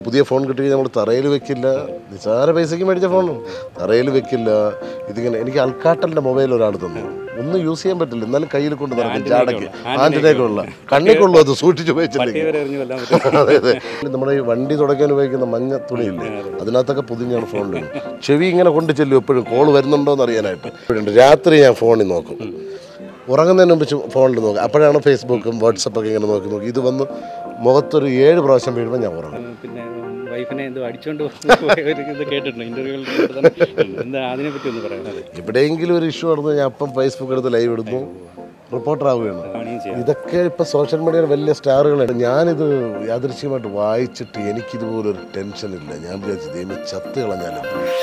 പുതിയ ഫോൺ കിട്ടി നമ്മൾ തറയിൽ വെക്കില്ല നിസാര പൈസയ്ക്ക് മേടിച്ച ഫോണും തറയിൽ വെക്കില്ല ഇതിങ്ങനെ എനിക്ക് അൽക്കാട്ടലിൻ്റെ മൊബൈൽ ഒരാൾ തന്നു ഒന്നും യൂസ് ചെയ്യാൻ പറ്റില്ല എന്നാലും കയ്യിൽ കൊണ്ട് നടക്കും ചാടക്ക് ആൻറ്റിനേക്കുള്ള കണ്ണിക്കുള്ളൂ അത് സൂക്ഷിച്ച് ഉപയോഗിച്ചില്ലെങ്കിൽ ഇവരെ എറിഞ്ഞു കൊല്ലാൻ പറ്റും അതെ അതെ നമ്മുടെ ഈ വണ്ടി തുടക്കാൻ ഉപയോഗിക്കുന്ന മഞ്ഞ തുണിയില്ലേ അതിനകത്തൊക്കെ പൊതിഞ്ഞാണ് ഫോണിൽ ചെവി ഇങ്ങനെ കൊണ്ട് ചെല്ലും എപ്പോഴും കോൾ വരുന്നുണ്ടോ എന്ന് അറിയാനായിട്ട് എപ്പോഴുണ്ട് രാത്രി ഞാൻ ഫോണിൽ നോക്കും ഉറങ്ങുന്നതിന് മുമ്പ് ചു- ഫോണിൽ നോക്കും അപ്പോഴാണ് ഫേസ്ബുക്കും വാട്സപ്പൊക്കെ ഇങ്ങനെ നോക്കി നോക്കി ഇത് വന്ന് മുഖത്തൊരു ഏഴ് പ്രാവശ്യം വീഴുമ്പോൾ ഞാൻ ഉറങ്ങും പിന്നെ വൈഫിനെ എന്തോ അടിച്ചോണ്ട് പോയ ഒരു ഇത് കേട്ടിട്ടുണ്ട് ഇന്റർവ്യൂകളിൽ എന്താ അതിനെ പറ്റി ഒന്ന് പറയാം എവിടെയെങ്കിലും ഒരു ഇഷ്യൂ നടന്നു ഞാൻ അപ്പം ഫേസ്ബുക്ക് എടുത്ത് ലൈവ് ഇടുന്നു റിപ്പോർട്ടർ ആവുകയാണ് പണിയും ചെയ്യാം ഇതൊക്കെ ഇപ്പൊ സോഷ്യൽ മീഡിയയിൽ വലിയ സ്റ്റാറുകളാണ് ഞാനിത് യാദൃശ്യമായിട്ട് വായിച്ചിട്ട് എനിക്കിതുപോലെ ഒരു ടെൻഷൻ ഇല്ല ഞാൻ വിചാരിച്ചു ദൈവം ചത്ത് കളഞ്ഞാലും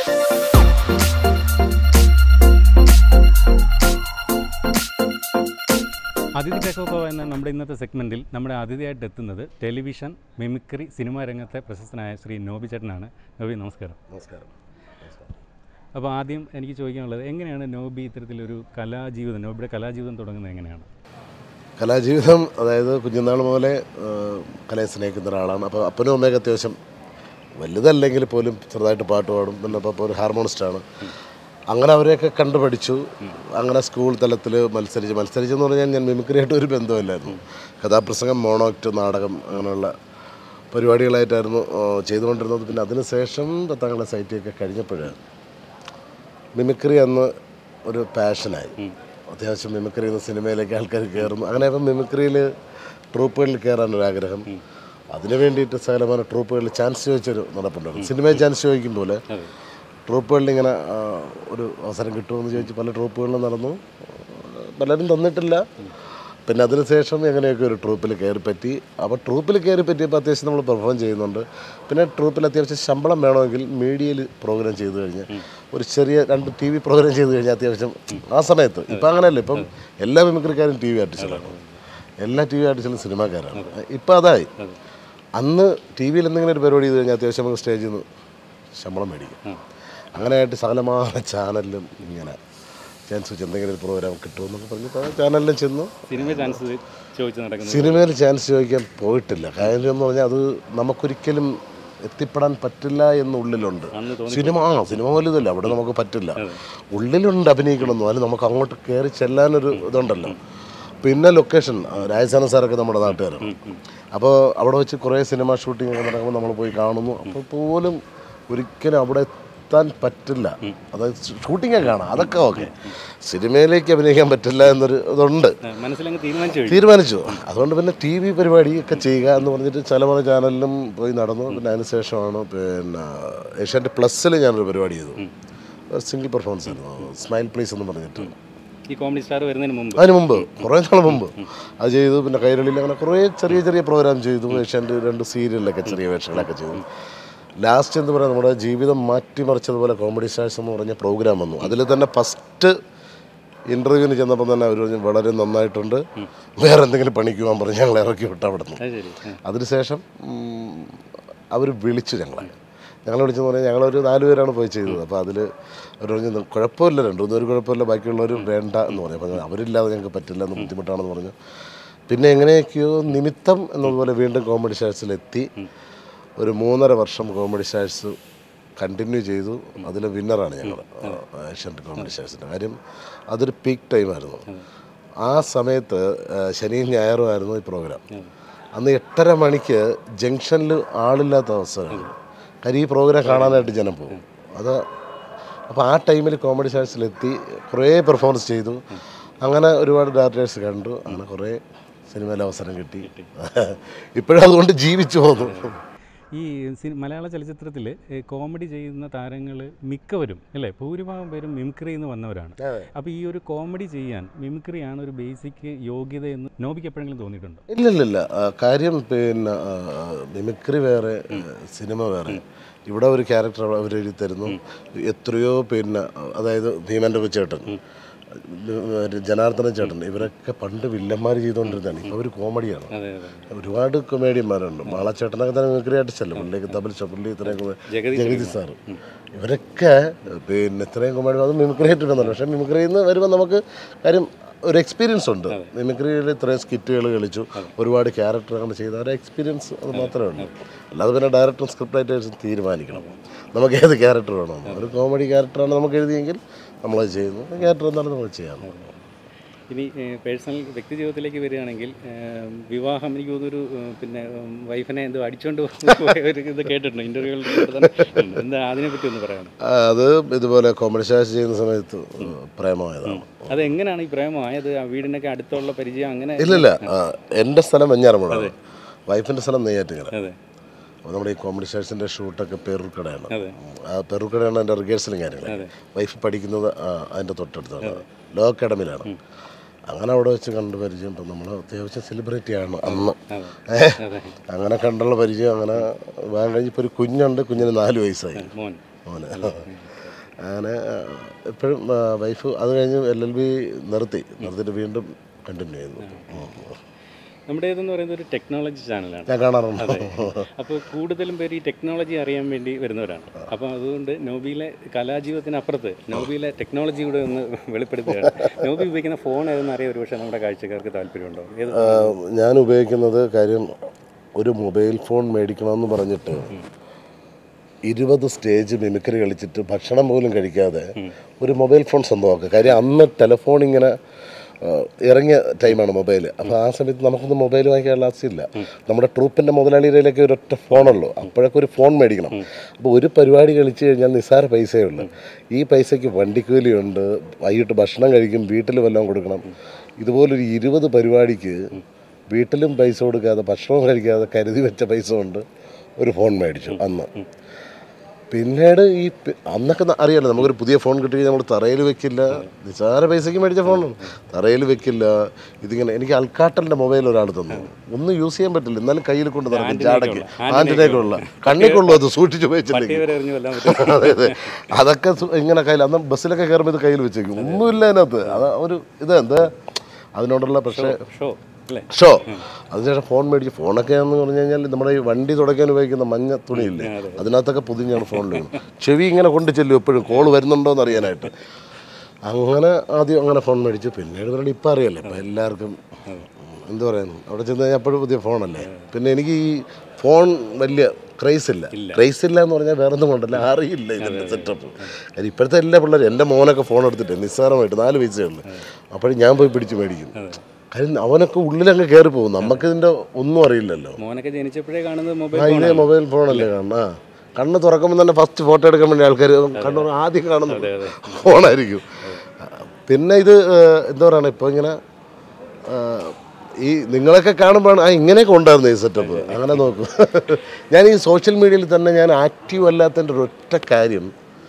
അതിഥി ടേക്കോപ്പ എന്ന നമ്മുടെ ഇന്നത്തെ സെഗ്മെൻറ്റിൽ നമ്മുടെ അതിഥിയായിട്ട് എത്തുന്നത് ടെലിവിഷൻ മിമിക്രി സിനിമാ രംഗത്തെ പ്രശസ്തനായ ശ്രീ നോബി ചേട്ടനാണ് നോബി നമസ്കാരം നമസ്കാരം അപ്പോൾ ആദ്യം എനിക്ക് ചോദിക്കാനുള്ളത് എങ്ങനെയാണ് നോബി ഇത്തരത്തിലൊരു കലാജീവിതം നോബിയുടെ കലാജീവിതം തുടങ്ങുന്നത് എങ്ങനെയാണ് കലാജീവിതം അതായത് കുഞ്ഞുനാൾ മുതലേ ആ, കലയെ സ്നേഹിക്കുന്ന ഒരാളാണ് അപ്പോൾ അപ്പനും അമ്മയൊക്കെ അത്യാവശ്യം വലുതല്ലെങ്കിൽ പോലും ചെറുതായിട്ട് പാട്ട് പാടും പിന്നെ അപ്പോൾ ഒരു ഹാർമോണിസ്റ്റാണ് അങ്ങനെ അവരെയൊക്കെ കണ്ടു പഠിച്ചു അങ്ങനെ സ്കൂൾ തലത്തിൽ മത്സരിച്ച് മത്സരിച്ചെന്ന് പറഞ്ഞാൽ ഞാൻ മിമിക്രിയായിട്ട് ഒരു ബന്ധമില്ലായിരുന്നു കഥാപ്രസംഗം മോണോക്ട് നാടകം അങ്ങനെയുള്ള പരിപാടികളായിട്ടായിരുന്നു ആ, ചെയ്തുകൊണ്ടിരുന്നത് പിന്നെ അതിനുശേഷം പത്താം ക്ലാസ് ഐ ടി ഒക്കെ കഴിഞ്ഞപ്പോഴാണ് മിമിക്രി അന്ന് ഒരു പാഷനായി അത്യാവശ്യം മിമിക്രി എന്ന സിനിമയിലേക്ക് ആൾക്കാർ കയറുന്നു അങ്ങനെ ഇപ്പം മിമിക്രിയിൽ ട്രൂപ്പുകളിൽ കയറാനൊരു ആഗ്രഹം അതിന് വേണ്ടിയിട്ട് സകലമായ ട്രൂപ്പുകളിൽ ചാൻസ് ചോദിച്ചൊരു നടപ്പുണ്ടായിരുന്നു സിനിമയിൽ ചാൻസ് ചോദിക്കും പോലെ ട്രൂപ്പുകളിൽ ഇങ്ങനെ ആ, ഒരു അവസരം കിട്ടുമെന്ന് ചോദിച്ച് പല ട്രൂപ്പുകളിലും നടന്നു പലരും തന്നിട്ടില്ല പിന്നെ അതിനുശേഷം എങ്ങനെയൊക്കെ ഒരു ട്രൂപ്പിൽ കയറി പറ്റി അപ്പോൾ ട്രൂപ്പിൽ കയറി പറ്റിയപ്പോൾ അത്യാവശ്യം നമ്മൾ പെർഫോം ചെയ്യുന്നുണ്ട് പിന്നെ ട്രൂപ്പിൽ അത്യാവശ്യം ശമ്പളം വേണമെങ്കിൽ മീഡിയയിൽ പ്രോഗ്രാം ചെയ്തു കഴിഞ്ഞാൽ ഒരു ചെറിയ രണ്ട് ടി വി പ്രോഗ്രാം ചെയ്തു കഴിഞ്ഞാൽ അത്യാവശ്യം ആ സമയത്ത് ഇപ്പം അങ്ങനെയല്ല ഇപ്പം എല്ലാ മിമിക്രിക്കാരും ടി വി ആർട്ടിസ്റ്റുകളാണ് എല്ലാ ടി വി ആർട്ടിസ്റ്റുകളും സിനിമാക്കാരാണ് ഇപ്പം അതായി അന്ന് ടി വിയിൽ എന്തെങ്കിലും ഒരു പരിപാടി ചെയ്ത് കഴിഞ്ഞാൽ അത്യാവശ്യം നമുക്ക് സ്റ്റേജിൽ നിന്ന് ശമ്പളം മേടിക്കും അങ്ങനെയായിട്ട് സകലമായ ചാനലിലും ഇങ്ങനെ ചാൻസ് വെച്ച് എന്തെങ്കിലും ഒരു പ്രോഗ്രാം കിട്ടുമെന്നൊക്കെ പറഞ്ഞപ്പോൾ ആ ചാനലിലും ചെന്നു സിനിമ ചാൻസ് ചോദിച്ച് നടക്കുന്നത് സിനിമയിൽ ചാൻസ് ചോദിക്കാൻ പോയിട്ടില്ല കാര്യം എന്ന് പറഞ്ഞാൽ അത് നമുക്കൊരിക്കലും എത്തിപ്പെടാൻ പറ്റില്ല എന്ന് ഉള്ളിലുണ്ട് അന്ന് തോന്നി സിനിമ ആ സിനിമ വലുതല്ല അവിടെ നമുക്ക് പറ്റില്ല ഉള്ളിലുണ്ട് അഭിനയിക്കണമെന്നും അതിന് നമുക്ക് അങ്ങോട്ട് കയറി ചെല്ലാനൊരു ഇതുണ്ടല്ലോ പിന്നെ ലൊക്കേഷൻ രാജസ്ഥാന സാറൊക്കെ നമ്മുടെ നാട്ടുകാരാണ് അപ്പോൾ അവിടെ വെച്ച് കുറേ സിനിമ ഷൂട്ടിംഗ് ഒക്കെ നടക്കുമ്പോൾ നമ്മൾ പോയി കാണുന്നു അപ്പോൾ പോലും ഒരിക്കലും അവിടെ എത്താൻ പറ്റില്ല അതായത് ഷൂട്ടിംഗ് കാണാം അതൊക്കെ ഓക്കെ സിനിമയിലേക്ക് അഭിനയിക്കാൻ പറ്റില്ല എന്നൊരു ഇതുണ്ട് ആ, മനസ്സിലങ്ങ് തീരുമാനിച്ചു കഴിഞ്ഞു. തീരുമാനിച്ചു അതുകൊണ്ട് പിന്നെ ടി വി പരിപാടി ഒക്കെ ചെയ്യുക എന്ന് പറഞ്ഞിട്ട് ചലമല ചാനലിലും പോയി നടന്നു പിന്നെ അതിനുശേഷമാണ് പിന്നെ ഏഷ്യാൻ്റെ പ്ലസ്സിൽ ഞാനൊരു പരിപാടി ചെയ്തു ഒരു സിംഗിൾ പെർഫോമൻസ് ആയിരുന്നു സ്മൈൽ പ്ലീസ് എന്ന് പറഞ്ഞിട്ട് ഈ കോമഡി സ്റ്റാർ വരുന്നതിന് മുമ്പ് അതിന് മുമ്പ് കുറേ നാൾ മുമ്പ് അത് ചെയ്തു പിന്നെ കൈരളിയിൽ അങ്ങനെ കുറേ ചെറിയ ചെറിയ പ്രോഗ്രാം ചെയ്തു ഏഷ്യാൻ്റെ രണ്ട് സീരിയലിലൊക്കെ ചെറിയ വേഷങ്ങളൊക്കെ ചെയ്തു ലാസ്റ്റ് എന്ന് പറയുന്നത് നമ്മുടെ ജീവിതം മാറ്റിമറിച്ചതുപോലെ കോമഡി സ്റ്റാർസ് എന്ന് പറഞ്ഞ പ്രോഗ്രാം വന്നു അതിൽ തന്നെ ഫസ്റ്റ് ഇൻ്റർവ്യൂവിന് ചെന്നപ്പോൾ തന്നെ അവർ പറഞ്ഞു വളരെ നന്നായിട്ടുണ്ട് വേറെ എന്തെങ്കിലും പണിക്ക് പോകാൻ പറഞ്ഞ് ഞങ്ങൾ ഇറക്കി വിട്ടു അവിടെ നിന്ന് അത് ശരി ആ. അതിനുശേഷം അവർ വിളിച്ചു ഞങ്ങളെ ഞങ്ങൾ വിളിച്ചെന്ന് പറഞ്ഞാൽ ഞങ്ങളൊരു നാല് പേരാണ് പോയി ചെയ്തത് അപ്പോൾ അതിൽ അവർ പറഞ്ഞു "നി- കുഴപ്പമില്ല രണ്ടുമൂന്ന് ഒരു കുഴപ്പമില്ല ബാക്കിയുള്ളവർ വേണ്ട എന്ന് പറഞ്ഞു അപ്പോൾ ഞാൻ, അവരില്ലാതെ ഞങ്ങൾക്ക് പറ്റില്ല എന്ന് ബുദ്ധിമുട്ടാണെന്ന് പറഞ്ഞു പിന്നെ എങ്ങനെയൊക്കെയോ നിമിത്തം എന്നതുപോലെ വീണ്ടും കോമഡി സ്റ്റാഴ്സിലെത്തി ഒരു മൂന്നര വർഷം കോമഡി സ്റ്റാഴ്സ് കണ്ടിന്യൂ ചെയ്തു അതിലെ വിന്നറാണ് ഞങ്ങൾ ഏഷ്യൻ കോമഡി സ്റ്റാഴ്സിൻ്റെ കാര്യം അതൊരു പീക്ക് ടൈമായിരുന്നു ആ സമയത്ത് ആ, ശനിയും ഞായറും ആയിരുന്നു ഈ പ്രോഗ്രാം അന്ന് എട്ടര മണിക്ക് ജംഗ്ഷനിൽ ആളില്ലാത്ത അവസരമാണ് കാര്യം ഈ പ്രോഗ്രാം കാണാനായിട്ട് ജനം പോകും അത് അപ്പോൾ ആ ടൈമിൽ കോമഡി സ്റ്റാഴ്സിലെത്തി കുറേ പെർഫോമൻസ് ചെയ്തു അങ്ങനെ ഒരുപാട് ഡയറക്ടേഴ്സ് കണ്ടു അങ്ങനെ കുറേ സിനിമയിൽ അവസരം കിട്ടി ഇപ്പോഴും അതുകൊണ്ട് ജീവിച്ചു പോകുന്നു ഈ സി- മലയാള ചലച്ചിത്രത്തിൽ കോമഡി ചെയ്യുന്ന താരങ്ങൾ മിക്കവരും അല്ലേ ഭൂരിഭാഗം പേരും മിമിക്രി എന്ന് വന്നവരാണ് അപ്പോൾ ഈ ഒരു കോമഡി ചെയ്യാൻ മിമിക്രിയാണ് ഒരു ബേസിക് യോഗ്യത എന്ന് നോബിക്ക് എപ്പോഴെങ്കിലും തോന്നിയിട്ടുണ്ടോ ഇല്ലില്ലില്ല ആ, കാര്യം പിന്നെ ആ, മിമിക്രി വേറെ സിനിമ വേറെ ഇവിടെ ഒരു ക്യാരക്ടർ അവർ എഴുതി തരുന്നു എത്രയോ പിന്നെ അതായത് ഭീമൻ്റെ ചേട്ടൻ ഒരു ജനാർദ്ദന ചേട്ടൻ ഇവരൊക്കെ പണ്ട് വില്ലന്മാർ ചെയ്തുകൊണ്ടിരുന്നതാണ് ഇപ്പോൾ ഒരു കോമഡിയാണ് അതെ അതെ ഒരുപാട് കൊമേഡിയന്മാരുണ്ട് മാളച്ചേട്ടനൊക്കെ തന്നെ മിമിക്രി ആർട്ടിസ്റ്റല്ലേ പുള്ളിക്ക് തമിഴ് പുള്ളി ഇത്രയും കൊമേ- ജഗതി ജഗതി സാറ് ഇവരൊക്കെ പിന്നെ ഇത്രയും കൊമേഡി അത് മിമിക്രി ആയിട്ട് വരുന്നുണ്ട് പക്ഷേ മിമിക്രിയിൽ നിന്ന് വരുമ്പോൾ നമുക്ക് കാര്യം ഒരു എക്സ്പീരിയൻസ് ഉണ്ട് മിമിക്രിയിൽ ഇത്രയും സ്കിറ്റുകൾ കളിച്ചു ഒരുപാട് ക്യാരക്ടർ അങ്ങനെ ചെയ്ത ഒരു എക്സ്പീരിയൻസ് അത് മാത്രമേ ഉള്ളൂ അല്ലാതെ പിന്നെ ഡയറക്ടറും സ്ക്രിപ്റ്റ് റൈറ്റേഴ്സും തീരുമാനിക്കണം നമുക്ക് ഏത് ക്യാരക്ടർ വേണം ഒരു കോമഡി ക്യാരക്ടറാണ് നമുക്ക് എഴുതിയെങ്കിൽ നമ്മളത് ചെയ്യുന്നു ക്യാരക്ടർ എന്താണ് നമ്മൾ ചെയ്യാം ഇനി പേഴ്സണൽ വ്യക്തി ജീവിതത്തിലേക്ക് വരികയാണെങ്കിൽ ഏഹ്, വിവാഹം എനിക്ക് തോന്നുന്നൊരു ഏഹ്, പിന്നെ ഉം, വൈഫിനെ എന്തോ അടിച്ചുകൊണ്ട് പോയ ഒരു ഇത് കേട്ടിട്ടുണ്ട് ഇൻ്റർവ്യൂകളിൽ എന്താ അതിനെപ്പറ്റി ഒന്ന് പറയാം ആ, അത് ഇതുപോലെ കോമഡി ഷാസ് ചെയ്യുന്ന സമയത്ത് പ്രേമമായതാണ് അത് എങ്ങനെയാണ് ഈ പ്രേമമായത് ആ വീടിനൊക്കെ അടുത്തുള്ള പരിചയം അങ്ങനെ ഇല്ലില്ല ആ, എൻ്റെ സ്ഥലം വെഞ്ഞാറമുള വൈഫിൻ്റെ സ്ഥലം നെയ്യാറ്റിങ്ങര അതെ അപ്പോൾ നമ്മുടെ ഈ കോമഡി ഷാഴ്സിൻ്റെ ഷൂട്ടൊക്കെ പെരൂർക്കടയാണ് അതെ ആ പെരൂർക്കടയാണ് എൻ്റെ റിഹേഴ്സലും കാര്യങ്ങൾ അതെ. വൈഫ് പഠിക്കുന്നത് ആ, അതിൻ്റെ തൊട്ടടുത്താണ് ലോ അക്കാഡമിയിലാണ് അങ്ങനെ അവിടെ വെച്ച് കണ്ട് പരിചയം ഇപ്പം നമ്മൾ അത്യാവശ്യം സെലിബ്രിറ്റിയാണ് അന്ന് അതെ ഏ? അതെ അങ്ങനെ കണ്ടുള്ള പരിചയം അങ്ങനെ വിവാഹം കഴിഞ്ഞപ്പോൾ ഒരു കുഞ്ഞുണ്ട് കുഞ്ഞിന് നാല് വയസ്സായി മോൻ മോന് അങ്ങനെ എപ്പോഴും വൈഫ് അത് കഴിഞ്ഞ് എൽ എൽ ബി നിർത്തി നിർത്തിയിട്ട് വീണ്ടും കണ്ടിന്യൂ ചെയ്യുന്നു ഉം. നമ്മുടെ ഇതെന്ന് പറയുന്നത് ഒരു ടെക്നോളജി ചാനലാണ് ഞാൻ കാണാറുണ്ട് അപ്പോൾ കൂടുതലും പേര് ഈ ടെക്നോളജി അറിയാൻ വേണ്ടി വരുന്നവരാണ് അപ്പോൾ അതുകൊണ്ട് നോബിയിലെ കലാജീവിതത്തിനപ്പുറത്ത് നോബിയിലെ ടെക്നോളജി കൂടെ ഒന്ന് വെളിപ്പെടുത്തുകയാണ് നോബി ഉപയോഗിക്കുന്ന ഫോൺ ഏതെന്ന് അറിയാൻ ഒരുപക്ഷെ നമ്മുടെ കാഴ്ചക്കാർക്ക് താല്പര്യമുണ്ടോ ഏത് ആ, ഞാൻ ഉപയോഗിക്കുന്നത് കാര്യം ഒരു മൊബൈൽ ഫോൺ മേടിക്കണമെന്ന് പറഞ്ഞിട്ട് ഇരുപത് സ്റ്റേജ് മിമിക്രി കളിച്ചിട്ട് ഭക്ഷണം പോലും കഴിക്കാതെ ഒരു മൊബൈൽ ഫോൺ സ്വന്തമാക്കുക കാര്യം അന്ന് ടെലിഫോൺ ഇങ്ങനെ ആ, ഇറങ്ങിയ ടൈമാണ് മൊബൈൽ അപ്പോൾ ആ സമയത്ത് നമുക്കൊന്നും മൊബൈൽ വാങ്ങിക്കാനുള്ള ആവശ്യമില്ല നമ്മുടെ ട്രൂപ്പിൻ്റെ മുതലാളിയിലേക്ക് ഒരൊറ്റ ഫോണുള്ളൂ അപ്പോഴൊക്കെ ഒരു ഫോൺ മേടിക്കണം അപ്പോൾ ഒരു പരിപാടി കളിച്ച് കഴിഞ്ഞാൽ നിസ്സാര പൈസയേ ഉള്ളൂ ഈ പൈസയ്ക്ക് വണ്ടിക്കൂലിയുണ്ട് വൈകിട്ട് ഭക്ഷണം കഴിക്കും വീട്ടിൽ വല്ലതും കൊടുക്കണം ഇതുപോലൊരു ഇരുപത് പരിപാടിക്ക് വീട്ടിലും പൈസ കൊടുക്കാതെ ഭക്ഷണവും കഴിക്കാതെ കരുതി വെച്ച പൈസ കൊണ്ട് ഒരു ഫോൺ മേടിച്ചു അന്ന് പിന്നീട് ഈ പി- അന്നൊക്കെ ന- അറിയാലോ നമുക്കൊരു പുതിയ ഫോൺ കിട്ടി കഴിഞ്ഞാൽ നമ്മൾ തറയിൽ വെക്കില്ല നിസ്സാര പൈസയ്ക്ക് മേടിച്ച ഫോണാണ് തറയിൽ വെക്കില്ല ഇതിങ്ങനെ എനിക്ക് അൽക്കാട്ടലിൻ്റെ മൊബൈൽ ഒരാൾ തന്നു ഒന്നും യൂസ് ചെയ്യാൻ പറ്റില്ല എന്നാലും കയ്യിൽ കൊണ്ട് നടക്കും ചാടക്ക് ആൻറ്റിനേക്കുള്ള കണ്ണിക്കൊള്ളു അത് സൂക്ഷിച്ച് ഉപയോഗിച്ചില്ലെങ്കിൽ ഇവരെ എറിഞ്ഞു കൊല്ലാൻ പറ്റും അതെ അതെ അതൊക്കെ സു- ഇങ്ങനെ കയ്യിൽ അന്ന് ബസ്സിലൊക്കെ കയറുമ്പോൾ ഇത് കയ്യിൽ വെച്ചേക്കും ഒന്നുമില്ല അതിനകത്ത് അത് ഒരു ഇത് എന്താ അതിനോടുള്ള പക്ഷേ ഷോ അല്ലേ ഷോ അതിനുശേഷം ഫോൺ മേടിച്ച് ഫോണൊക്കെ എന്ന് പറഞ്ഞു കഴിഞ്ഞാൽ നമ്മുടെ ഈ വണ്ടി തുടയ്ക്കാൻ ഉപയോഗിക്കുന്ന മഞ്ഞ തുണിയില്ലേ അതിനകത്തൊക്കെ പൊതിഞ്ഞാണ് ഫോണിൽ ചെവി ഇങ്ങനെ കൊണ്ട് ചെല്ലും എപ്പോഴും കോൾ വരുന്നുണ്ടോ എന്ന് അറിയാനായിട്ട് അങ്ങനെ ആദ്യം അങ്ങനെ ഫോൺ മേടിച്ചു പിന്നീട് ഇവരുടെ ഇപ്പം അറിയാലോ ഇപ്പം എല്ലാവർക്കും എന്താ പറയുന്നു അവിടെ ചെന്ന് കഴിഞ്ഞാൽ എപ്പോഴും പുതിയ ഫോണല്ലേ പിന്നെ എനിക്ക് ഈ ഫോൺ വലിയ ക്രൈസ് ഇല്ല ക്രൈസ് ഇല്ല എന്ന് പറഞ്ഞാൽ വേറെ ഒന്നും കൊണ്ടല്ല അറിയില്ല ഇതിൻ്റെ സെറ്റപ്പ് കാര്യം ഇപ്പോഴത്തെ എല്ലാ പിള്ളേരും എൻ്റെ മോനൊക്കെ ഫോൺ എടുത്തിട്ട് നിസ്സാരമായിട്ട് നാല് പൈസയേ ഉള്ളൂ അപ്പോഴും ഞാൻ പോയി പിടിച്ച് മേടിക്കും കാര്യം അവനൊക്കെ ഉള്ളിലങ്ങ് കയറി പോകും നമുക്കിതിൻ്റെ ഒന്നും അറിയില്ലല്ലോ മോനൊക്കെ ജനിച്ചപ്പോഴേ കാണുന്നത് മൊബൈൽ ആ ഇതേ മൊബൈൽ ഫോണല്ലേ കാണുന്ന ആ കണ്ണ് തുറക്കുമ്പോൾ തന്നെ ഫസ്റ്റ് ഫോട്ടോ എടുക്കാൻ വേണ്ടി ആൾക്കാർ കണ്ണു തുറന്ന് ആദ്യം കാണുന്നത് ഫോണായിരിക്കും പിന്നെ ഇത് ഏഹ്, എന്താ പറയുക ഇപ്പോൾ ഇങ്ങനെ ഏഹ്, ഈ നിങ്ങളൊക്കെ കാണുമ്പോൾ ആ ഇങ്ങനെയൊക്കെ ഉണ്ടായിരുന്നു ഈ സെറ്റപ്പ് അങ്ങനെ നോക്കും ഞാൻ ഈ സോഷ്യൽ മീഡിയയിൽ തന്നെ ഞാൻ ആക്റ്റീവ് അല്ലാത്തതിൻ്റെ ഒരൊറ്റ കാര്യം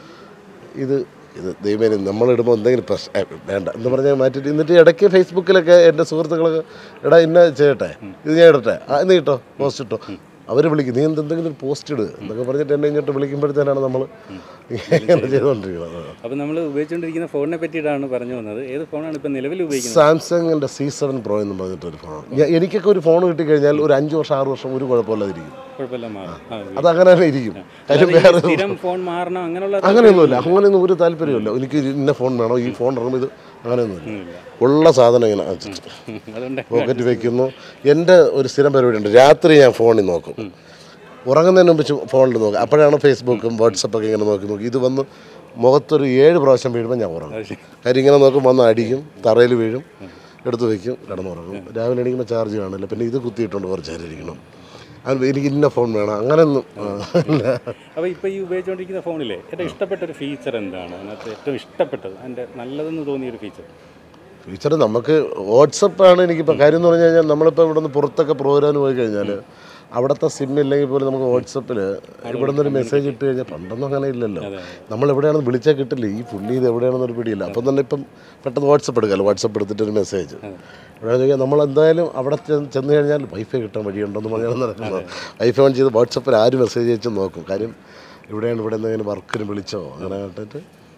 ഇത് ഇത് ദൈവമേ നമ്മളിടുമ്പോൾ എന്തെങ്കിലും പ്രശ്നം ഏ, വേണ്ട എന്ന് പറഞ്ഞാൽ മാറ്റിയിട്ട് എന്നിട്ട് ഇടയ്ക്ക് ഫേസ്ബുക്കിലൊക്കെ എൻ്റെ സുഹൃത്തുക്കളൊക്കെ എടാ ഇന്ന ചെയ്യട്ടെ ഇത് ഞാൻ ഇടട്ടെ ആ ഇന്ന് കിട്ടോ പോസ്റ്റ് ഇട്ടോ അവർ വിളിക്കും നീ എന്ത് എന്തെങ്കിലും ഒരു പോസ്റ്റ് ഇട് എന്നൊക്കെ പറഞ്ഞിട്ട് എന്നെ ഇങ്ങോട്ട് വിളിക്കുമ്പോഴത്തേനാണ് നമ്മൾ ഇങ്ങനെ ചെയ്തുകൊണ്ടിരിക്കുന്നത് അപ്പോൾ നമ്മൾ ഉപയോഗിച്ചുകൊണ്ടിരിക്കുന്ന ഫോണിനെ പറ്റിയിട്ടാണ് പറഞ്ഞു വന്നത് ഏത് ഫോണാണ് ഇപ്പോൾ നിലവിൽ ഉപയോഗിക്കുന്നത് സാംസങ്ങിൻ്റെ സി സെവൻ പ്രോ എന്ന് പറഞ്ഞിട്ടൊരു ഫോൺ എനിക്കൊക്കെ ഒരു ഫോൺ കിട്ടിക്കഴിഞ്ഞാൽ ഒരു അഞ്ച് വർഷം ആറ് വർഷം ഒരു കുഴപ്പമില്ലാതിരിക്കും കുഴപ്പമില്ല മാറും ആ, അത് അങ്ങനെ തന്നെ ഇരിക്കും കാര്യം അല്ലാതെ ഈ വേറെ സ്ഥിരം ഫോൺ മാറണം അങ്ങനെയുള്ള അങ്ങനെയൊന്നുമില്ല അങ്ങനെയൊന്നും ഒരു താല്പര്യമില്ല എനിക്ക് ഇന്ന ഫോൺ വേണോ ഈ ഫോൺ ഇറങ്ങുമ്പോൾ ഇത് അങ്ങനെയൊന്നുമില്ല ഉള്ള സാധനം ഇങ്ങനെ ആ, ചുറ്റും. അതുകൊണ്ട് പോക്കറ്റ് വെക്കുന്നു എൻ്റെ ഒരു സ്ഥിരം പരിപാടിയുണ്ട് രാത്രി ഞാൻ ഫോണിൽ നോക്കും ഉറങ്ങുന്നതിന് മുമ്പ് ചു- ഫോണിൽ നോക്കും അപ്പോഴാണ് ഫേസ്ബുക്കും വാട്സപ്പൊക്കെ ഇങ്ങനെ നോക്കി നോക്കി ഇത് വന്ന് മുഖത്തൊരു ഏഴ് പ്രാവശ്യം വീഴുമ്പോൾ ഞാൻ ഉറങ്ങും കാര്യം ഇങ്ങനെ നോക്കും വന്ന് അടിക്കും തറയിൽ വീഴും എടുത്ത് വെക്കും കിടന്നുറങ്ങും രാവിലെ എണീക്കുമ്പോൾ ചാർജ് കാണില്ല പിന്നെ ഇത് കുത്തിയിട്ടുണ്ട് കുറച്ച് നേരം ഇരിക്കണം അത് എനിക്ക് ഇന്ന ഫോൺ വേണം അങ്ങനെയൊന്നും ആ, ഇല്ല അപ്പോൾ ഇപ്പോൾ ഈ ഉപയോഗിച്ചുകൊണ്ടിരിക്കുന്ന ഫോണിലെ ഏറ്റവും ഇഷ്ടപ്പെട്ട ഒരു ഫീച്ചർ എന്താണ് അതിനകത്ത് ഏറ്റവും ഇഷ്ടപ്പെട്ടത് അതിൻ്റെ നല്ലതെന്ന് തോന്നിയ ഒരു ഫീച്ചർ ഫീച്ചർ നമുക്ക് വാട്സപ്പാണ് എനിക്കിപ്പോൾ കാര്യം എന്ന് പറഞ്ഞു കഴിഞ്ഞാൽ നമ്മളിപ്പോൾ ഇവിടെ നിന്ന് പുറത്തൊക്കെ പ്രോഗ്രാമിന് പോയി കഴിഞ്ഞാൽ അവിടുത്തെ സിം ഇല്ലെങ്കിൽ പോലും നമുക്ക് വാട്സപ്പിൽ ഇവിടെ നിന്ന് ഒരു മെസ്സേജ് ഇട്ട് കഴിഞ്ഞാൽ പണ്ടൊന്നും അങ്ങനെ ഇല്ലല്ലോ നമ്മൾ എവിടെയാണെന്ന് വിളിച്ചാൽ കിട്ടില്ല ഈ പുള്ളി ഇത് എവിടെയാണെന്നൊരു പിടിയില്ല അപ്പം തന്നെ ഇപ്പം പെട്ടെന്ന് വാട്സപ്പ് എടുക്കാമല്ലോ വാട്സപ്പ് എടുത്തിട്ട് ഒരു മെസ്സേജ് എവിടെയാണെന്ന് ചോദിച്ചാൽ നമ്മൾ എന്തായാലും അവിടെ ചെന്ന് ചെന്ന് കഴിഞ്ഞാൽ വൈഫൈ കിട്ടാൻ വഴിയുണ്ടെന്ന് പറഞ്ഞാണ് നടക്കുന്നത് വൈഫൈ ഓൺ ചെയ്ത് വാട്സപ്പിൽ ആര് മെസ്സേജ് അയച്ച് നോക്കും കാര്യം ഇവിടെയാണ് ഇവിടെ എന്തെങ്കിലും വർക്കിന് വിളിച്ചോ അങ്ങനെ കേട്ടിട്ട്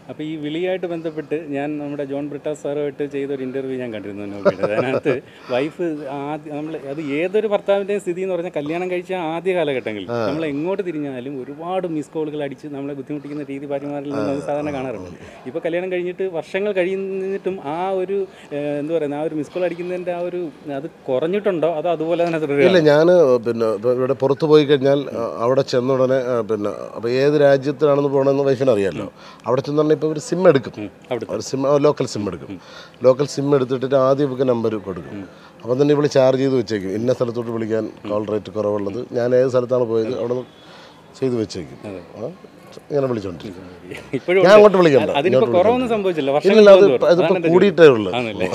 അപ്പോൾ ഈ വിളിയായിട്ട് ബന്ധപ്പെട്ട് ഞാൻ നമ്മുടെ ജോൺ ബ്രിട്ടാസ് സാറുമായിട്ട് ചെയ്ത ഒരു ഇൻ്റർവ്യൂ ഞാൻ കണ്ടിരുന്നു നോബിയുടെ അതിനകത്ത് വൈഫ് ആദ്യം നമ്മൾ അത് ഏതൊരു ഭർത്താവിൻ്റെയും സ്ഥിതി എന്ന് പറഞ്ഞാൽ കല്യാണം കഴിച്ച ആദ്യ കാലഘട്ടങ്ങളിൽ നമ്മൾ എങ്ങോട്ട് തിരിഞ്ഞാലും ഒരുപാട് മിസ് കോളുകൾ അടിച്ച് നമ്മളെ ബുദ്ധിമുട്ടിക്കുന്ന രീതി ഭാര്യമാരിൽ നിന്ന് നമ്മൾ സാധാരണ കാണാറുണ്ട് ഇപ്പോൾ കല്യാണം കഴിഞ്ഞിട്ട് വർഷങ്ങൾ കഴിയുന്നിട്ടും ആ ഒരു ഏഹ്, എന്താ പറയുക ആ ഒരു മിസ് കോൾ അടിക്കുന്നതിൻ്റെ ആ ഒരു അത് കുറഞ്ഞിട്ടുണ്ടോ അതോ അതുപോലെ തന്നെ ഇല്ല തുടരുക ഞാൻ പിന്നെ ഇപ്പൊ ഇവിടെ പുറത്ത് പോയി കഴിഞ്ഞാൽ ആ, അവിടെ ചെന്ന ഉടനെ ആ, പിന്നെ അപ്പോൾ ഏത് രാജ്യത്തിനാണെന്ന് പോകണമെന്ന് വൈഫിന് അറിയാമല്ലോ അവിടെ ചെന്നുണ്ടെങ്കിൽ ഇപ്പോൾ ഒരു സിം എടുക്കും അവിടെ ഒരു സിം ലോക്കൽ സിം എടുക്കും ലോക്കൽ സിം എടുത്തിട്ട് ആദ്യം ഇവർക്ക് നമ്പർ കൊടുക്കും അപ്പം തന്നെ ഇവിടെ ചാർജ് ചെയ്ത് വെച്ചേക്കും ഇന്ന സ്ഥലത്തോട്ട് വിളിക്കാൻ കോൾ റേറ്റ് കുറവുള്ളത് ഞാൻ ഏത് സ്ഥലത്താണ് പോയത് അവിടെ നിന്ന് ചെയ്ത് വെച്ചേക്കും ആ, ഇങ്ങനെ വിളിച്ചോണ്ടിരിക്കും ഇപ്പോഴും ഞാൻ അങ്ങോട്ട് വിളിക്കണ്ട അതിനിപ്പോൾ കുറവൊന്നും സംഭവിച്ചില്ല വർഷങ്ങൾ ഇല്ല അത് തോറും. അതിപ്പോൾ അതാണ് എൻ്റെ കൂടിയിട്ടേ ഉള്ളൂ ആണല്ലേ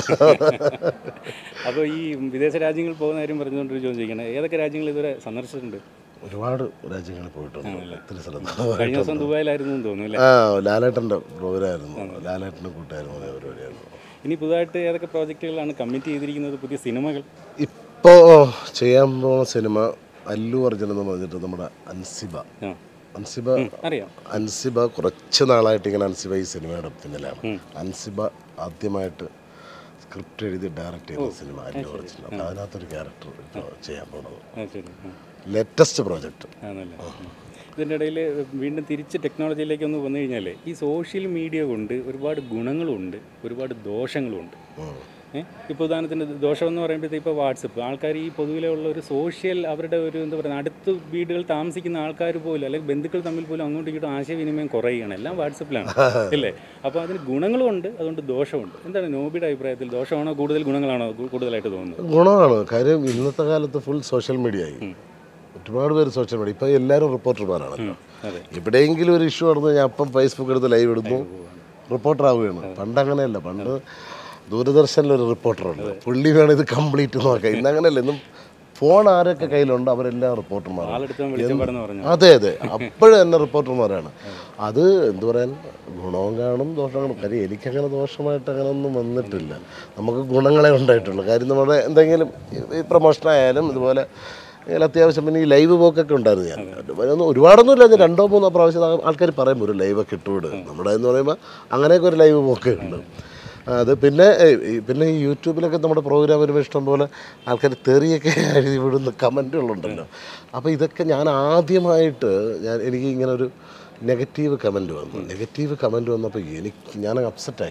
അപ്പോൾ ഈ വിദേശ രാജ്യങ്ങളിൽ പോകുന്ന കാര്യം പറഞ്ഞുകൊണ്ടൊരു ചോദ്യം ചോദിക്കണം ഏതൊക്കെ രാജ്യങ്ങൾ ഇതുവരെ സന്ദർശിച്ചിട്ടുണ്ട് ഒരുപാട് രാജ്യങ്ങളിൽ പോയിട്ടുണ്ട് ഒത്തിരി സ്ഥലത്ത് കഴിഞ്ഞ ദിവസം ദുബായിലായിരുന്നു എന്ന് തോന്നുന്നു അല്ലേ ആ ലാലേട്ടൻ്റെ പ്രോഗ്രാമായിരുന്നു ലാലേട്ടൻ്റെ കൂട്ടായിരുന്നു പരിപാടിയായിരുന്നു ഇനി പുതുതായിട്ട് ഏതൊക്കെ പ്രോജക്റ്റുകളാണ് കമ്മിറ്റ് ചെയ്തിരിക്കുന്നത് പുതിയ സിനിമകൾ ഇപ്പോൾ ചെയ്യാൻ പോകുന്ന സിനിമ അല്ലു അർജുൻ എന്ന് പറഞ്ഞിട്ട് നമ്മുടെ അൻസിബ ആ അൻസിബ അറിയാം അൻസിബ കുറച്ച് നാളായിട്ട് ഇങ്ങനെ അൻസിബ ഈ സിനിമയുടെ പിന്നിലാണ് അൻസിബ ആദ്യമായിട്ട് സ്ക്രിപ്റ്റ് എഴുതി ഡയറക്റ്റ് ചെയ്ത സിനിമ അല്ലു അർജുൻ അപ്പോൾ അതിനകത്തൊരു ക്യാരക്ടർ ചെയ്യാൻ പോകുന്നത് ആ ശരി ആ. ലേറ്റസ്റ്റ് പ്രോജക്റ്റ് ആണല്ലേ ഉം. ഇതിൻ്റെ ഇടയിൽ വീണ്ടും തിരിച്ച് ടെക്നോളജിയിലേക്ക് ഒന്ന് വന്നു കഴിഞ്ഞാൽ ഈ സോഷ്യൽ മീഡിയ കൊണ്ട് ഒരുപാട് ഗുണങ്ങളുമുണ്ട് ഒരുപാട് ദോഷങ്ങളുമുണ്ട് ഏഹ് ഇപ്പോൾ ഉദാഹരണത്തിന് ദോഷം എന്ന് പറയുമ്പോഴത്തേക്ക് ഇപ്പോൾ വാട്സപ്പ് ആൾക്കാർ ഈ പൊതുവിലെ ഉള്ള ഒരു സോഷ്യൽ അവരുടെ ഒരു എന്താ പറയുക അടുത്ത് വീടുകൾ താമസിക്കുന്ന ആൾക്കാർ പോലും അല്ലെങ്കിൽ ബന്ധുക്കൾ തമ്മിൽ പോലും അങ്ങോട്ടും ഇങ്ങോട്ടും ആശയവിനിമയം കുറയുകയാണ് എല്ലാം വാട്സപ്പിലാണ് അല്ലേ അപ്പോൾ അതിന് ഗുണങ്ങളുമുണ്ട് അതുകൊണ്ട് ദോഷമുണ്ട് എന്താണ് നോബിയുടെ അഭിപ്രായത്തിൽ ദോഷമാണോ കൂടുതൽ ഗുണങ്ങളാണോ കൂ- കൂടുതലായിട്ട് തോന്നുന്നത് ഗുണമാണ് കാര്യം ഇന്നത്തെ കാലത്ത് ഫുൾ സോഷ്യൽ മീഡിയ ആയി ഒരുപാട് പേര് സോഷ്യൽ മീഡിയ ഇപ്പോൾ എല്ലാവരും റിപ്പോർട്ടർമാരാണല്ലോ അതെ എവിടെയെങ്കിലും ഒരു ഇഷ്യൂ നടന്നു ഞാൻ അപ്പം ഫേസ്ബുക്ക് എടുത്ത് ലൈവ് ഇടുന്നു റിപ്പോർട്ടർ ആവുകയാണ് പണ്ട് അങ്ങനെയല്ല പണ്ട് ദൂരദർശനിലൊരു റിപ്പോർട്ടറുണ്ട് പുള്ളി വേണം ഇത് കംപ്ലീറ്റ് നോക്കാം ഇന്ന് അങ്ങനെയല്ല ഇന്നും ഫോൺ ആരൊക്കെ കയ്യിലുണ്ട് അവരെല്ലാം റിപ്പോർട്ടർമാരാണ് ആളെടുത്ത് വിളിച്ചപ്പാടെന്ന് പറഞ്ഞു അതെ അതെ അപ്പോഴും തന്നെ റിപ്പോർട്ടർമാരാണ് അത് എന്തു പറയാൻ ഗുണവും കാണും ദോഷവും കാണും കാര്യം എനിക്കങ്ങനെ ദോഷമായിട്ട് അങ്ങനെ ഒന്നും വന്നിട്ടില്ല നമുക്ക് ഗുണങ്ങളെ ഉണ്ടായിട്ടുള്ളൂ കാര്യം നമ്മുടെ എന്തെങ്കിലും ഈ പ്രൊമോഷനായാലും ഇതുപോലെ ഇങ്ങനെ അത്യാവശ്യം പിന്നെ ഈ ലൈവ് പോക്കൊക്കെ ഉണ്ടായിരുന്നു ഞാൻ ഒന്നും ഒരുപാടൊന്നും ഇല്ല ഞാൻ രണ്ടോ മൂന്നോ പ്രാവശ്യം ആൾക്കാർ പറയും ഒരു ലൈവൊക്കെ ഇട്ടുവിട് നമ്മുടെ എന്ന് പറയുമ്പോൾ അങ്ങനെയൊക്കെ ഒരു ലൈവ് പോക്ക് ഉണ്ട് അത് പിന്നെ ഏയ്, ഈ- പിന്നെ ഈ യൂട്യൂബിലൊക്കെ നമ്മുടെ പ്രോഗ്രാം വരുമ്പോൾ ഇഷ്ടം പോലെ ആൾക്കാർ തെറിയൊക്കെ എഴുതി വിടുന്ന കമൻറ്റുകളുണ്ടല്ലോ അപ്പോൾ ഇതൊക്കെ ഞാൻ ആദ്യമായിട്ട് ഞാൻ എനിക്ക് ഇങ്ങനെ ഒരു നെഗറ്റീവ് കമൻറ്റ് വന്നു നെഗറ്റീവ് കമൻറ്റ് വന്നപ്പോൾ എനിക്ക് ഞാൻ അപ്സെറ്റായി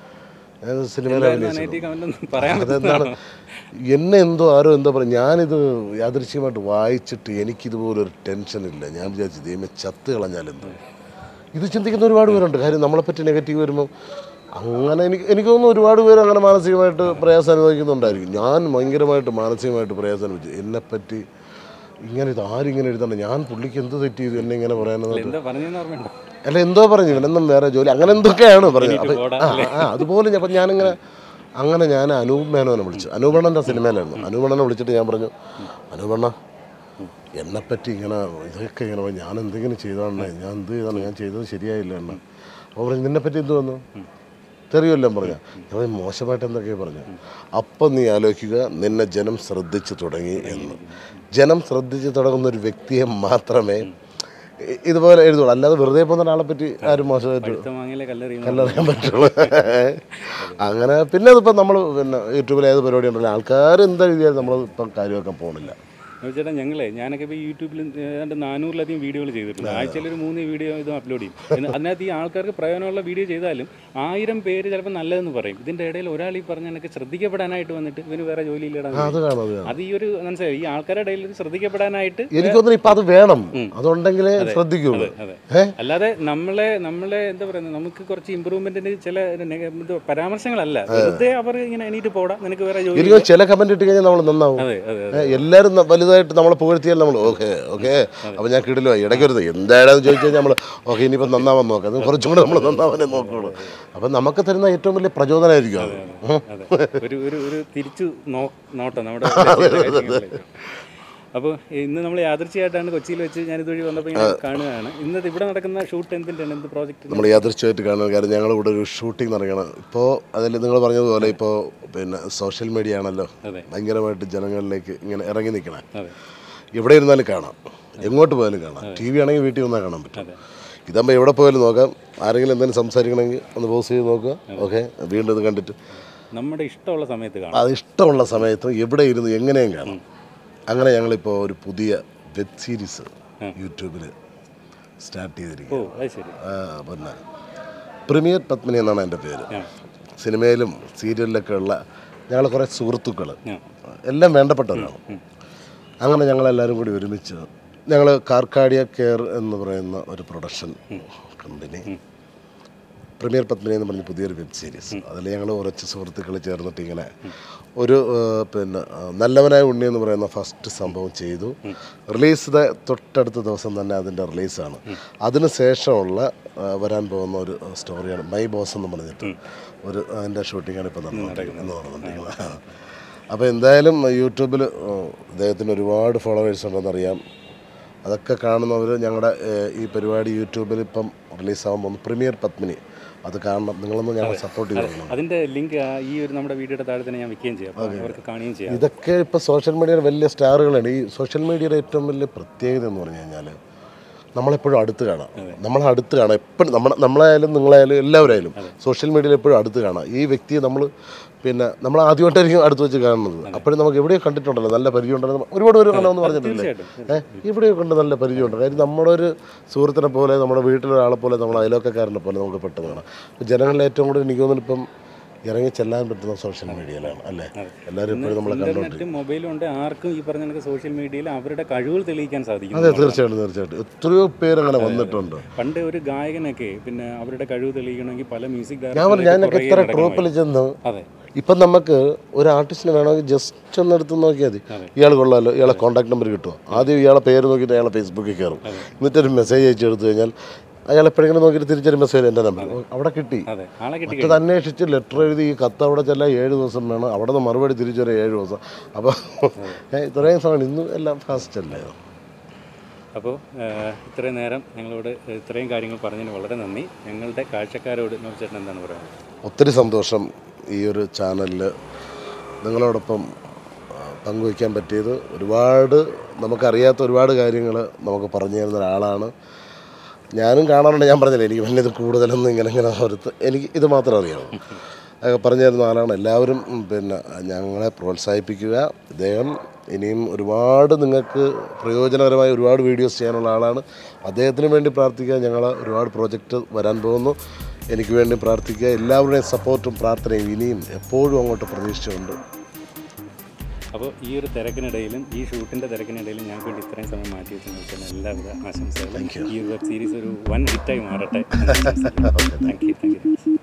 ഞാൻ സിനിമയിൽ അഭിനയിച്ചു നെഗറ്റീവ് കമന്റ് ഒന്നും പറയാൻ അതെന്താണ് എന്നെ എന്തോ ആരോ എന്തോ പറയും ഞാനിത് യാദൃശ്യമായിട്ട് വായിച്ചിട്ട് എനിക്കിതുപോലൊരു ടെൻഷനില്ല ഞാൻ വിചാരിച്ചു ദൈവമേ ചത്ത് കളഞ്ഞാലെന്തോ ഇത് ചിന്തിക്കുന്ന ഒരുപാട് പേരുണ്ട് കാര്യം നമ്മളെപ്പറ്റി നെഗറ്റീവ് വരുമ്പോൾ അങ്ങനെ എനിക്ക് എനിക്ക് തോന്നുന്നു ഒരുപാട് പേര് അങ്ങനെ മാനസികമായിട്ട് പ്രയാസം അനുഭവിക്കുന്നുണ്ടായിരിക്കും ഞാൻ ഭയങ്കരമായിട്ട് മാനസികമായിട്ട് പ്രയാസം അനുഭവിച്ചു എന്നെപ്പറ്റി ഇങ്ങനെ ഇത് ആരിങ്ങനെ എഴുതണം ഞാൻ പുള്ളിക്ക് എന്ത് തെറ്റ് ചെയ്തു എന്നെ ഇങ്ങനെ പറയാനെന്ന് എന്താ പറഞ്ഞെന്ന് ഓർമ്മയുണ്ടോ അല്ല എന്തോ പറഞ്ഞു ഇവനെന്നും വേറെ ജോലി അങ്ങനെ എന്തൊക്കെയാണ് പറഞ്ഞത് എണീറ്റ് അപ്പം പോടാ, ആ ആ അതുപോലെ ഞാൻ- അപ്പം ഞാനിങ്ങനെ അങ്ങനെ ഞാൻ അനൂപ് മേനോനെ വിളിച്ചു അനൂപണ്ണൻ്റെ സിനിമയിലായിരുന്നു അനൂപണ്ണനെ വിളിച്ചിട്ട് ഞാൻ പറഞ്ഞു അനൂപണ്ണ എന്നെപ്പറ്റി ഇങ്ങനെ ഇതൊക്കെ ഇങ്ങനെ പറഞ്ഞു, ഞാൻ എന്തെങ്കിലും ചെയ്തോണ്ടേ ഞാൻ എന്ത് ചെയ്താണ് ഞാൻ ചെയ്തത് ശരിയായില്ല എണ്ണ അപ്പോൾ പറഞ്ഞു നിന്നെപ്പറ്റി എന്ത് വന്നു തെറിയല്ലോ പറഞ്ഞ ഞാൻ പറഞ്ഞു, മോശമായിട്ട് എന്തൊക്കെയാണ് പറഞ്ഞു അപ്പം നീ ആലോചിക്കുക നിന്നെ ജനം ശ്രദ്ധിച്ചു തുടങ്ങി എന്ന് ജനം ശ്രദ്ധിച്ചു തുടങ്ങുന്ന ഒരു വ്യക്തിയെ മാത്രമേ ഇ- ഇതുപോലെ എഴുതുള്ളൂ അല്ലാതെ വെറുതെ പോകുന്ന ഒരാളെ പറ്റി ആരും മോശമായിട്ട് അടുത്ത മാങ്ങയിലെ കല്ലെറിയുന്ന കല്ലറിയാൻ പറ്റുള്ളൂ അങ്ങനെ പിന്നെ അതിപ്പോൾ നമ്മൾ പിന്നെ യൂട്യൂബിൽ ഏത് പരിപാടി ഉണ്ടല്ലോ ആൾക്കാർ എന്താ എഴുതിയാലും നമ്മൾ ഇപ്പം കാര്യമാക്കാൻ പോകണില്ല ചേട്ടാ ഞങ്ങളെ ഞാനൊക്കെ ഇപ്പോൾ യൂട്യൂബിൽ ഏതാണ്ട് നാനൂറിലധികം വീഡിയോകൾ ചെയ്തിട്ടുണ്ട് ആഴ്ചയിൽ ഒരു മൂന്ന് വീഡിയോ ഇത് അപ്ലോഡ് ചെയ്യും എന്ന് അതിനകത്ത് ഈ ആൾക്കാർക്ക് പ്രയോജനമുള്ള വീഡിയോ ചെയ്താലും ആയിരം പേര് ചിലപ്പോൾ നല്ലതെന്ന് പറയും ഇതിൻ്റെ ഇടയിൽ ഒരാൾ ഈ പറഞ്ഞ എനിക്ക് ശ്രദ്ധിക്കപ്പെടാനായിട്ട് വന്നിട്ട് ഇവന് വേറെ ജോലി ഇല്ലടാ അത് കാണും അത് കാണും അത് ഈ ഒരു മനസ്സിലായി ഈ ആൾക്കാരുടെ ഇടയിൽ ഒരു ശ്രദ്ധിക്കപ്പെടാനായിട്ട് എനിക്ക് തോന്നുന്നു ഇപ്പം അത് വേണം അതുണ്ടെങ്കിലേ ശ്രദ്ധിക്കുള്ളൂ അതെ ഏ അല്ലാതെ നമ്മളെ നമ്മളെ എന്താ പറയുന്നത് നമുക്ക് കുറച്ച് ഇമ്പ്രൂവ്മെന്റിന് ചില നെഗ- ഇത് പരാമർശങ്ങളല്ല വെറുതെ അവർ ഇങ്ങനെ എണീറ്റ് പോടാ നിനക്ക് വേറെ ജോലി എനിക്ക് ചില കമൻറ്റ് ഇട്ട് കഴിഞ്ഞാൽ നമ്മൾ നന്നാവും അതെ അതെ ഏ, എല്ലാവരും ന- വലുതായിട്ട് നമ്മളെ പുകഴ്ത്തിയാൽ നമ്മൾ ഓക്കെ ഓക്കെ അപ്പോൾ ഞാൻ കിടിലോ ഇടയ്ക്കൊരുത് എന്തായാലും ചോദിച്ചു കഴിഞ്ഞാൽ നമ്മൾ ഓക്കെ ഇനിയിപ്പോൾ നന്നാവാൻ നോക്കാം അത് കുറച്ചും കൂടെ നമ്മൾ നന്നാവാനേ നോക്കുള്ളൂ അപ്പം നമുക്ക് തരുന്ന ഏറ്റവും വലിയ പ്രചോദനമായിരിക്കും അത് ഉം. അതെ ഒരു ഒരു ഒരു തിരിച്ചു നോ നോട്ടം നമ്മുടെ അപ്പോൾ ഇന്ന് നമ്മൾ യാദൃച്ഛയായിട്ടാണ് കൊച്ചിയിൽ വെച്ച് ഞാൻ ഇതുവഴി വന്നപ്പോൾ ഇങ്ങനെ കാണുകയാണ് ഇന്നത്തെ ഇവിടെ നടക്കുന്ന ഷൂട്ട് എന്തിൻ്റെയാണ് എന്ത് പ്രോജക്റ്റ് നമ്മൾ യാദൃശ്യമായിട്ട് കാണുന്ന കാര്യം ഞങ്ങളുടെ കൂടെ ഒരു ഷൂട്ടിംഗ് നടക്കണം ഇപ്പോൾ അതിൽ നിങ്ങൾ പറഞ്ഞതുപോലെ ഇപ്പോൾ പിന്നെ സോഷ്യൽ മീഡിയ ആണല്ലോ അതെ. ഭയങ്കരമായിട്ട് ജനങ്ങളിലേക്ക് ഇങ്ങനെ ഇറങ്ങി നിൽക്കണം അതെ എവിടെ ഇരുന്നാലും കാണാം എങ്ങോട്ട് പോയാലും കാണാം ടി വി ആണെങ്കിൽ വീട്ടിൽ വന്നാൽ കാണാൻ പറ്റും അതെ ഇതാകുമ്പോൾ എവിടെ പോയാലും നോക്കാം ആരെങ്കിലും എന്തെങ്കിലും സംസാരിക്കണമെങ്കിൽ ഒന്ന് പോസ് ചെയ്ത് നോക്കുക ഓക്കെ വീണ്ടും ഇത് കണ്ടിട്ട് നമ്മുടെ ഇഷ്ടമുള്ള സമയത്ത് കാണാം അത് ഇഷ്ടമുള്ള സമയത്ത് എവിടെ ഇരുന്ന് എങ്ങനെയും കാണാം അങ്ങനെ ഞങ്ങളിപ്പോൾ ഒരു പുതിയ വെബ് സീരീസ് യൂട്യൂബിൽ സ്റ്റാർട്ട് ചെയ്തിരിക്കുക ഓ അത് ശരി ആ, പിന്നെ പ്രീമിയർ പത്മിനി എന്നാണ് എൻ്റെ പേര് ആ സിനിമയിലും സീരിയലിലൊക്കെ ഉള്ള ഞങ്ങൾ കുറേ സുഹൃത്തുക്കൾ ആ എല്ലാം വേണ്ടപ്പെട്ടവരാണ് അങ്ങനെ ഞങ്ങളെല്ലാവരും കൂടി ഒരുമിച്ച് ഞങ്ങൾ കാർക്കാഡിയ കെയർ എന്ന് പറയുന്ന ഒരു പ്രൊഡക്ഷൻ കമ്പനി പ്രീമിയർ പത്മിനി എന്ന് പറഞ്ഞ പുതിയൊരു വെബ് സീരീസ് അതിൽ ഞങ്ങൾ കുറച്ച് സുഹൃത്തുക്കൾ ചേർന്നിട്ട് ഇങ്ങനെ ഒരു ആ, പിന്നെ ആ, നല്ലവനായ ഉണ്ണി എന്ന് പറയുന്ന ഫസ്റ്റ് സംഭവം ചെയ്തു റിലീസ് തൊട്ടടുത്ത ദിവസം തന്നെ അതിൻ്റെ റിലീസാണ് അതിന് ശേഷമുള്ള ആ, വരാൻ പോകുന്ന ഒരു സ്റ്റോറിയാണ് മൈ ബോസ് എന്ന് പറഞ്ഞിട്ട് ഒരു അതിൻ്റെ ഷൂട്ടിങ്ങാണ് ഇപ്പോൾ നടന്നുകൊണ്ടിരിക്കുന്നത് നടന്നുകൊണ്ടിരിക്കുന്നത് അപ്പോൾ എന്തായാലും യൂട്യൂബിൽ അദ്ദേഹത്തിന് ഒരുപാട് ഫോളോവേഴ്സ് ഉണ്ടെന്നറിയാം അതൊക്കെ കാണുന്നവർ ഞങ്ങളുടെ ഏഹ്, ഈ പരിപാടി യൂട്യൂബിൽ ഇപ്പം റിലീസാകാൻ പോകുന്നു പ്രീമിയർ പത്മിനി അത് കാണണം നിങ്ങളൊന്ന് ഞങ്ങളെ സപ്പോർട്ട് ചെയ്യണം അതിന്റെ ലിങ്ക് ഈ ഒരു നമ്മുടെ വീഡിയോയുടെ താഴെ തന്നെ ഞാൻ വെക്കുകയും ചെയ്യാം അപ്പോൾ അവർക്ക് കാണുകയും ചെയ്യാം ഇതൊക്കെ ഇപ്പോൾ സോഷ്യൽ മീഡിയയുടെ വലിയ സ്റ്റാറുകളാണ് ഈ സോഷ്യൽ മീഡിയയുടെ ഏറ്റവും വലിയ പ്രത്യേകത എന്ന് പറഞ്ഞു കഴിഞ്ഞാൽ നമ്മളെപ്പോഴും അടുത്ത് കാണാം നമ്മളെ അടുത്ത് കാണാം എപ്പോഴും നമ്മളെ നമ്മളായാലും നിങ്ങളായാലും എല്ലാവരായാലും സോഷ്യൽ മീഡിയയിൽ എപ്പോഴും അടുത്ത് കാണാം ഈ വ്യക്തിയെ നമ്മൾ പിന്നെ നമ്മൾ ആദ്യമായിട്ടായിരിക്കും അടുത്ത് വെച്ച് കാണുന്നത് അപ്പോഴും നമുക്ക് എവിടെയോ കണ്ടിട്ടുണ്ടല്ലോ നല്ല പരിചയം ഉണ്ടെന്ന് ഒരുപാട് പേര് കാണാമെന്ന് പറഞ്ഞിട്ടില്ലേ തീർച്ചയായിട്ടും ഏഹ് ഇവിടെയൊക്കെ ഉണ്ട് നല്ല പരിചയമുണ്ട് കാര്യം നമ്മുടെ ഒരു സുഹൃത്തിനെ പോലെ നമ്മുടെ വീട്ടിലൊരാളെ പോലെ നമ്മുടെ അയലോക്കക്കാരനെ പോലെ നമുക്ക് പെട്ടെന്ന് കാണാം അപ്പോൾ ജനങ്ങളിൽ ഏറ്റവും കൂടുതൽ എനിക്ക് തോന്നുന്നു ഇപ്പം ഇറങ്ങി ചെല്ലാൻ പറ്റുന്ന സോഷ്യൽ മീഡിയയിലാണ് അല്ലേ എല്ലാവരും എപ്പോഴും നമ്മളെ കണ്ടുകൊണ്ട് ഇന്റർനെറ്റും മൊബൈലും ഉണ്ട് ആർക്കും ഈ പറഞ്ഞ കണക്ക് സോഷ്യൽ മീഡിയയിൽ അവരുടെ കഴിവുകൾ തെളിയിക്കാൻ സാധിക്കും അതെ തീർച്ചയായിട്ടും തീർച്ചയായിട്ടും എത്രയോ പേര് അങ്ങനെ വന്നിട്ടുണ്ട് പണ്ട് ഒരു ഗായകനൊക്കെ പിന്നെ അവരുടെ കഴിവ് തെളിയിക്കണമെങ്കിൽ പല മ്യൂസിക് ഞാൻ പറഞ്ഞു ഞാനൊക്കെ ഇത്ര ട്രോപ്പിൽ ചെന്ന് അതെ ഇപ്പം നമുക്ക് ഒരു ആർട്ടിസ്റ്റിനെ വേണമെങ്കിൽ ജസ്റ്റ് ഒന്ന് എടുത്ത് നോക്കിയാൽ മതി ഇയാൾ കൊള്ളാമല്ലോ ഇയാളെ കോൺടാക്ട് നമ്പർ കിട്ടുമോ ആദ്യം ഇയാളെ പേര് നോക്കിയിട്ട് അയാളെ ഫേസ്ബുക്കിൽ കയറും എന്നിട്ടൊരു മെസ്സേജ് അയച്ചു കൊടുത്തു കഴിഞ്ഞാൽ അയാൾ എപ്പോഴെങ്കിലും നോക്കിയിട്ട് തിരിച്ചൊരു മെസ്സേജ് എൻ്റെ നമ്പർ അവിടെ കിട്ടി അതെ ആളെ കിട്ടി മറ്റത് അന്വേഷിച്ച് ലെറ്റർ എഴുതി ഈ കത്ത് അവിടെ ചെല്ലാൻ ഏഴ് ദിവസം വേണം അവിടെ നിന്ന് മറുപടി തിരിച്ചു വരാൻ ഏഴ് ദിവസം അപ്പോൾ ഇത്രയും സമയം ഇന്നും എല്ലാം ഫാസ്റ്റ് അല്ലേ അപ്പോൾ ഇത്രയും നേരം ഞങ്ങളോട് ഇത്രയും കാര്യങ്ങൾ പറഞ്ഞതിന് വളരെ നന്ദി ഞങ്ങളുടെ കാഴ്ചക്കാരോട് നോച്ചേട്ടൻ എന്താണ് പറയുന്നത് ഒത്തിരി സന്തോഷം ഈ ഒരു ചാനലിൽ നിങ്ങളോടൊപ്പം ആ, പങ്കുവയ്ക്കാൻ പറ്റിയത് ഒരുപാട് നമുക്കറിയാത്ത ഒരുപാട് കാര്യങ്ങൾ നമുക്ക് പറഞ്ഞു തരുന്ന ഒരാളാണ് ഞാനും കാണാറുണ്ട് ഞാൻ പറഞ്ഞില്ല എനിക്ക് വലിയത് കൂടുതലൊന്നും ഇങ്ങനെ ഇങ്ങനെ ഓർത്ത് എനിക്ക് ഇത് മാത്രം അറിയാമോ അതൊക്കെ പറഞ്ഞു തരുന്ന ആളാണ് എല്ലാവരും ഉം, പിന്നെ ഞങ്ങളെ പ്രോത്സാഹിപ്പിക്കുക ഇദ്ദേഹം ഇനിയും ഒരുപാട് നിങ്ങൾക്ക് പ്രയോജനകരമായ ഒരുപാട് വീഡിയോസ് ചെയ്യാനുള്ള ആളാണ് അദ്ദേഹത്തിന് വേണ്ടി പ്രാർത്ഥിക്കുക ഞങ്ങൾ ഒരുപാട് പ്രോജക്റ്റ് വരാൻ പോകുന്നു എനിക്ക് വേണ്ടി പ്രാർത്ഥിക്കുക എല്ലാവരുടെയും സപ്പോർട്ടും പ്രാർത്ഥനയും ഇനിയും എപ്പോഴും അങ്ങോട്ട് പ്രതീക്ഷിച്ചുകൊണ്ട് അപ്പോൾ ഈ ഒരു തിരക്കിനിടയിലും ഈ ഷൂട്ടിൻ്റെ തിരക്കിനിടയിലും ഞങ്ങൾക്ക് വേണ്ടി ഇത്രയും സമയം മാറ്റി വെച്ചാൽ എല്ലാവിധ ആശംസകളും ഈ ഒരു വെബ് സീരീസ് ഒരു വൻ ഹിറ്റായി മാറട്ടെ താങ്ക് യു താങ്ക് യു